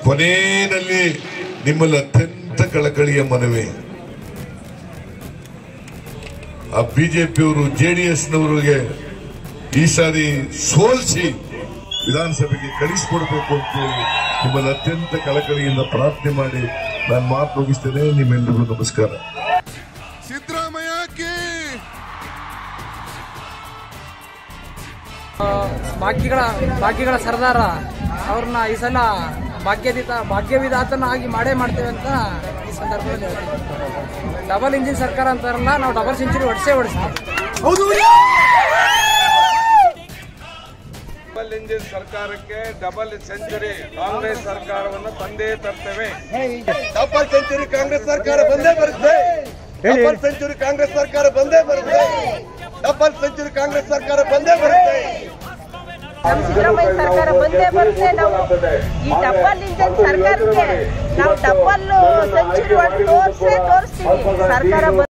ಕೊನೆಯಲ್ಲಿ ನಿಮ್ಮಲ್ಲಿ ಅತ್ಯಂತ ಕಳಕಳಿಯ ಮನವಿ ಆ ಬಿಜೆಪಿಯವರು ಜೆಡಿಎಸ್ನವರಿಗೆ ಈ ಸಾರಿ ಸೋಲಿಸಿ ವಿಧಾನಸಭೆಗೆ ಕಳಿಸಿಕೊಡ್ಬೇಕು ಅಂತೇಳಿ ನಿಮ್ಮಲ್ಲಿ ಅತ್ಯಂತ ಕಳಕಳಿಯಿಂದ ಪ್ರಾರ್ಥನೆ ಮಾಡಿ ನಾನು ಮಾತು ಮುಗಿಸ್ತೇನೆ ನಿಮ್ಮೆಲ್ಲರಿಗೂ ನಮಸ್ಕಾರ ಸಿದ್ದರಾಮಯ್ಯ ಕಿ ಭಾಗ್ಯಗಳ ಭಾಗ್ಯಗಳ ಸರ್ದಾರ ಅವ್ರನ್ನ ಈ ಸಲ ಭಾಗ್ಯದಿತ ಭಾಗ್ಯವಿದಾತನಾಗಿ ಮಾಡೇ ಮಾಡ್ತೇವೆ ಅಂತ ಈ ಸಂದರ್ಭದಲ್ಲಿ ಹೇಳ್ತೀನಿ ಡಬಲ್ ಇಂಜಿನ್ ಸರ್ಕಾರ ಅಂತಾರಲ್ಲ ನಾವು ಡಬಲ್ ಸೆಂಚುರಿ ಹೊಡ್ಸೇ ಹೊಡಿಸ್ತೀವಿ ಡಬಲ್ ಇಂಜಿನ್ ಸರ್ಕಾರಕ್ಕೆ ಡಬಲ್ ಸೆಂಚುರಿ ಕಾಂಗ್ರೆಸ್ ಸರ್ಕಾರವನ್ನು ತಂದೇ ತರ್ತೇವೆ ಡಬಲ್ ಸೆಂಚುರಿ ಕಾಂಗ್ರೆಸ್ ಸರ್ಕಾರ ಬಂದೇ ಬರುತ್ತೆ ಡಬಲ್ ಸೆಂಚುರಿ ಕಾಂಗ್ರೆಸ್ ಸರ್ಕಾರ ಬಂದೇ ಬರುತ್ತೆ ಡಬಲ್ ಸೆಂಚುರಿ ಕಾಂಗ್ರೆಸ್ ಸರ್ಕಾರ ಬಂದೇ ಬರುತ್ತೆ ನಮ್ಮ ಸಿದ್ದರಾಮಯ್ಯ ಸರ್ಕಾರ ಬಂದೇ ಬರುತ್ತೆ ನಾವು ಈ ಡಬಲ್ ಇಂಜನ್ ಸರ್ಕಾರಕ್ಕೆ ನಾವು ಡಬಲ್ ಸೆಂಚುರಿ ಹೊಡೆದು ತೋರಿಸೇ ತೋರಿಸ್ತೀವಿ ಸರ್ಕಾರ